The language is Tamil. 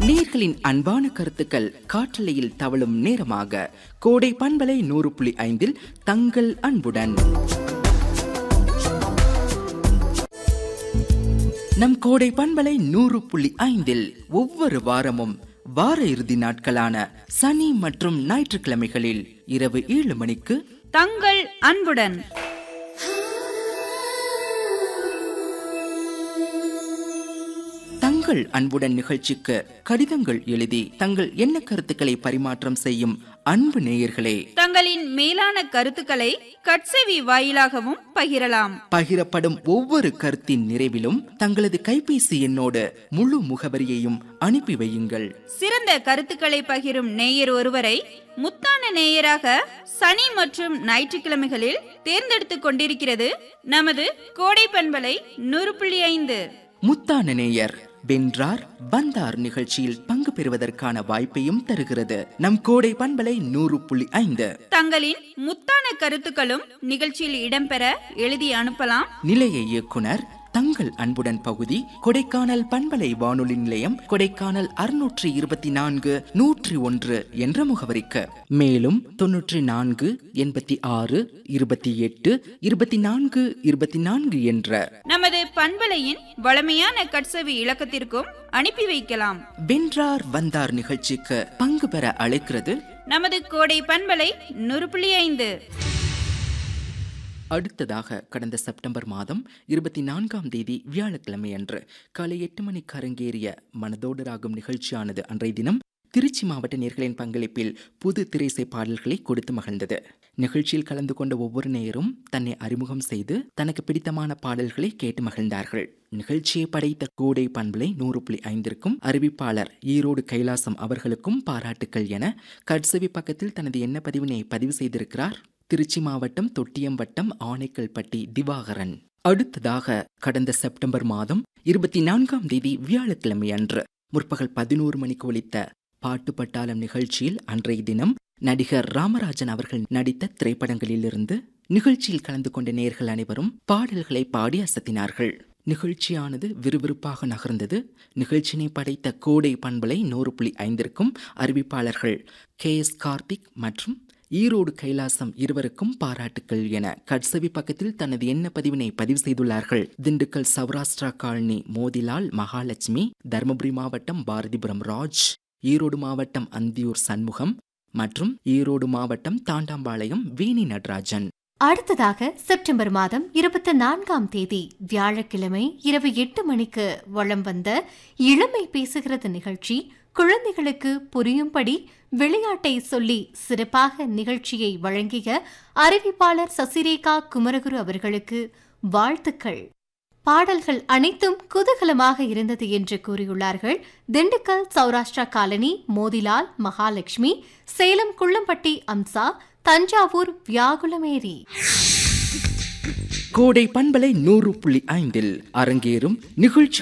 நேர்களின் அன்பான கருத்துக்கள் காற்றலையில் தவழும் நேரமாக கோடை பண்பலை நூறு புள்ளி ஐந்தில் தங்கள் அன்புடன் நம் கோடை பண்பலை நூறு புள்ளி ஐந்தில் ஒவ்வொரு வாரமும் வார இறுதி நாட்களான சனி மற்றும் ஞாயிற்றுக்கிழமைகளில் இரவு ஏழு மணிக்கு தங்கள் அன்புடன் தங்கள் அன்புடன் நிகழ்ச்சிக்கு கடிதங்கள் எழுதி தங்கள் எண்ண கருத்துக்களை பரிமாற்றம் செய்யும் அன்பு நேயர்களே தங்களின் மேலான கருத்துக்களை கட்செவி வாயிலாகவும் பகிரலாம் பகிரப்படும் ஒவ்வொரு கருத்தின் நிறைவிலும் தங்களது கைபேசி எண்ணோடு முழு முகவரியையும் அனுப்பி வையுங்கள் சிறந்த கருத்துக்களை பகிரும் நேயர் ஒருவரை முத்தான நேயராக சனி மற்றும் ஞாயிற்றுக்கிழமைகளில் தேர்ந்தெடுத்துக் கொண்டிருக்கிறது நமது கோடை பண்பலை நூறு புள்ளி ஐந்து முத்தான நேயர் வென்றார் வந்தார் நிகழ்ச்சியில் பங்கு பெறுவதற்கான வாய்ப்பையும் தருகிறது நம் கோடை பண்பலை நூறு புள்ளி ஐந்து தங்களின் முத்தான கருத்துக்களும் நிகழ்ச்சியில் இடம்பெற எழுதி அனுப்பலாம் நிலைய இயக்குனர் தங்கள் அன்புடன் பகுதி கொடைக்கானல் பண்பலை வானொலி நிலையம் கொடைக்கானல் அறுநூற்றி இருபத்தி நான்கு நூற்றி ஒன்று என்ற முகவரிக்கு மேலும் தொன்னூற்றி நான்கு எண்பத்தி ஆறு இருபத்தி எட்டு இருபத்தி நான்கு இருபத்தி நான்கு என்ற நமது பண்பலையின் வளமையான கட்செவி இலக்கத்திற்கும் அனுப்பி வைக்கலாம் வென்றார் வந்தார் நிகழ்ச்சிக்கு பங்கு பெற அழைக்கிறது நமது கோடை பண்பலை நூறு புள்ளி ஐந்து அடுத்ததாக கடந்த செப்டம்பர் மாதம் இருபத்தி நான்காம் தேதி வியாழக்கிழமை அன்று காலை எட்டு மணிக்கு அரங்கேறிய மனதோடு ராகும் நிகழ்ச்சியானது அன்றைய தினம் திருச்சி மாவட்ட நேர்களின் பங்களிப்பில் புது திரைசை பாடல்களை கொடுத்து மகிழ்ந்தது நிகழ்ச்சியில் கலந்து கொண்ட ஒவ்வொரு நேயரும் தன்னை அறிமுகம் செய்து தனக்கு பிடித்தமான பாடல்களை கேட்டு மகிழ்ந்தார்கள் நிகழ்ச்சியை படைத்த கூடை பண்பலை நூறு புள்ளி ஐந்திற்கும் அறிவிப்பாளர் ஈரோடு கைலாசம் அவர்களுக்கும் பாராட்டுக்கள் என கட்சவி பக்கத்தில் தனது எண்ண பதிவினை பதிவு செய்திருக்கிறார் திருச்சி மாவட்டம் தொட்டியம் வட்டம் ஆனைக்கல்பட்டி திவாகரன் அடுத்ததாக கடந்த செப்டம்பர் மாதம் இருபத்தி நான்காம் தேதி வியாழக்கிழமை அன்று முற்பகல் பதினோரு மணிக்கு ஒலித்த பாட்டு பட்டாளம் நிகழ்ச்சியில் அன்றைய தினம் நடிகர் ராமராஜன் அவர்கள் நடித்த திரைப்படங்களிலிருந்து நிகழ்ச்சியில் கலந்து கொண்ட நேர்கள் அனைவரும் பாடல்களை பாடி அசத்தினார்கள் நிகழ்ச்சியானது விறுவிறுப்பாக நகர்ந்தது நிகழ்ச்சியினை படைத்த கோடை பண்பலை நூறு புள்ளி ஐந்திற்கும் அறிவிப்பாளர்கள் கே எஸ் கார்த்திக் மற்றும் ஈரோடு கைலாசம் இருவருக்கும் பாராட்டுக்கள் என கட்சவி பக்கத்தில் தனது எண்ண பதிவினை பதிவு செய்துள்ளார்கள் திண்டுக்கல் சௌராஷ்டிரா காலனி மோதிலால் மகாலட்சுமி தருமபுரி மாவட்டம் பாரதிபுரம் ராஜ் ஈரோடு மாவட்டம் அந்தியூர் சண்முகம் மற்றும் ஈரோடு மாவட்டம் தாண்டாம்பாளையம் வேணி நடராஜன் அடுத்ததாக செப்டம்பர் மாதம் இருபத்தி நான்காம் தேதி வியாழக்கிழமை இரவு எட்டு மணிக்கு வளம் வந்த இளமை பேசுகிறது நிகழ்ச்சி குழந்தைகளுக்கு புரியும்படி விளையாட்டை சொல்லி சிறப்பாக நிகழ்ச்சியை வழங்கிய அறிவிப்பாளர் சசிரேகா குமரகுரு அவர்களுக்கு வாழ்த்துக்கள் பாடல்கள் அனைத்தும் குதூகலமாக இருந்தது என்று கூறியுள்ளார்கள் திண்டுக்கல் சௌராஷ்டிரா காலனி மோதிலால் மகாலட்சுமி சேலம் குள்ளம்பட்டி அம்சா தஞ்சாவூர் வியாகுலமேரி கோடை பண்பலை நூறு புள்ளி ஐந்தில் அரங்கேறும் நிகழ்ச்சி